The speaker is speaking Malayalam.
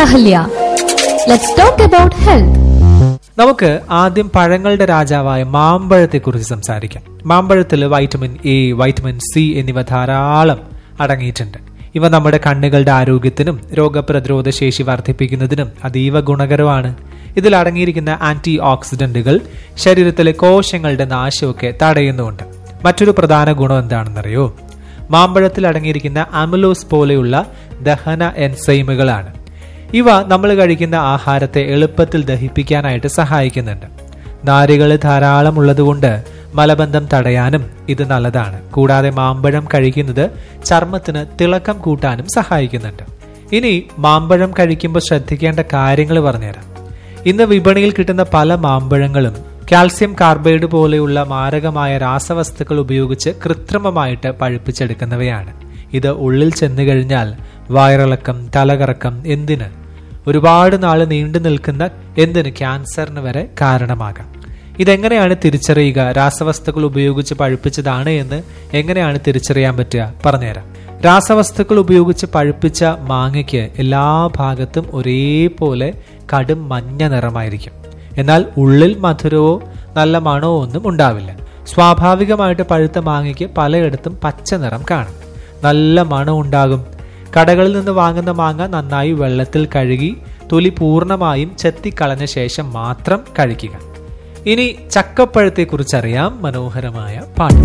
Ahalya. Let's talk about health. നമുക്ക് ആദ്യം പഴങ്ങളുടെ രാജാവായ മാമ്പഴത്തെക്കുറിച്ച് സംസാരിക്കാം മാമ്പഴത്തിൽ വൈറ്റമിൻ എ വൈറ്റമിൻ സി എന്നിവ ധാരാളം അടങ്ങിയിട്ടുണ്ട് ഇവ നമ്മുടെ കണ്ണുകളുടെ ആരോഗ്യത്തിനും രോഗപ്രതിരോധ ശേഷി വർദ്ധിപ്പിക്കുന്നതിനും അതീവ ഗുണകരമാണ് ഇതിൽ അടങ്ങിയിരിക്കുന്ന ആന്റി ഓക്സിഡന്റുകൾ ശരീരത്തിലെ കോശങ്ങളുടെ നാശമൊക്കെ തടയുന്നുമുണ്ട് മറ്റൊരു പ്രധാന ഗുണം എന്താണെന്നറിയോ മാമ്പഴത്തിൽ അടങ്ങിയിരിക്കുന്ന അമലോസ് പോലെയുള്ള ദഹന എൻസൈമുകളാണ് ഇവ നമ്മൾ കഴിക്കുന്ന ആഹാരത്തെ എളുപ്പത്തിൽ ദഹിപ്പിക്കാനായിട്ട് സഹായിക്കുന്നുണ്ട് നാരുകൾ ധാരാളം ഉള്ളതുകൊണ്ട് മലബന്ധം തടയാനും ഇത് നല്ലതാണ് കൂടാതെ മാമ്പഴം കഴിക്കുന്നത് ചർമ്മത്തിന് തിളക്കം കൂട്ടാനും സഹായിക്കുന്നുണ്ട് ഇനി മാമ്പഴം കഴിക്കുമ്പോൾ ശ്രദ്ധിക്കേണ്ട കാര്യങ്ങൾ പറഞ്ഞുതരാം ഇന്ന് വിപണിയിൽ കിട്ടുന്ന പല മാമ്പഴങ്ങളും കാൽസ്യം കാർബൈഡ് പോലെയുള്ള മാരകമായ രാസവസ്തുക്കൾ ഉപയോഗിച്ച് കൃത്രിമമായിട്ട് പഴുപ്പിച്ചെടുക്കുന്നവയാണ് ഇത് ഉള്ളിൽ ചെന്നു കഴിഞ്ഞാൽ വയറിളക്കം തലകറക്കം എന്തിന് ഒരുപാട് നാള് നീണ്ടു നിൽക്കുന്ന എന്തിന് ക്യാൻസറിന് വരെ കാരണമാകാം ഇതെങ്ങനെയാണ് തിരിച്ചറിയുക രാസവസ്തുക്കൾ ഉപയോഗിച്ച് പഴുപ്പിച്ചതാണ് എന്ന് എങ്ങനെയാണ് തിരിച്ചറിയാൻ പറ്റുക പറഞ്ഞുതരാം രാസവസ്തുക്കൾ ഉപയോഗിച്ച് പഴുപ്പിച്ച മാങ്ങയ്ക്ക് എല്ലാ ഭാഗത്തും ഒരേപോലെ കടും മഞ്ഞ നിറമായിരിക്കും എന്നാൽ ഉള്ളിൽ മധുരവോ നല്ല മണമോ ഒന്നും ഉണ്ടാവില്ല സ്വാഭാവികമായിട്ട് പഴുത്ത മാങ്ങയ്ക്ക് പലയിടത്തും പച്ച നിറം കാണും നല്ല മണം ഉണ്ടാകും കടകളിൽ നിന്ന് വാങ്ങുന്ന മാങ്ങ നന്നായി വെള്ളത്തിൽ കഴുകി തൊലി പൂർണ്ണമായും ചെത്തിക്കളഞ്ഞ ശേഷം മാത്രം കഴിക്കുക ഇനി ചക്കപ്പഴത്തെക്കുറിച്ചറിയാം മനോഹരമായ പാട്ട്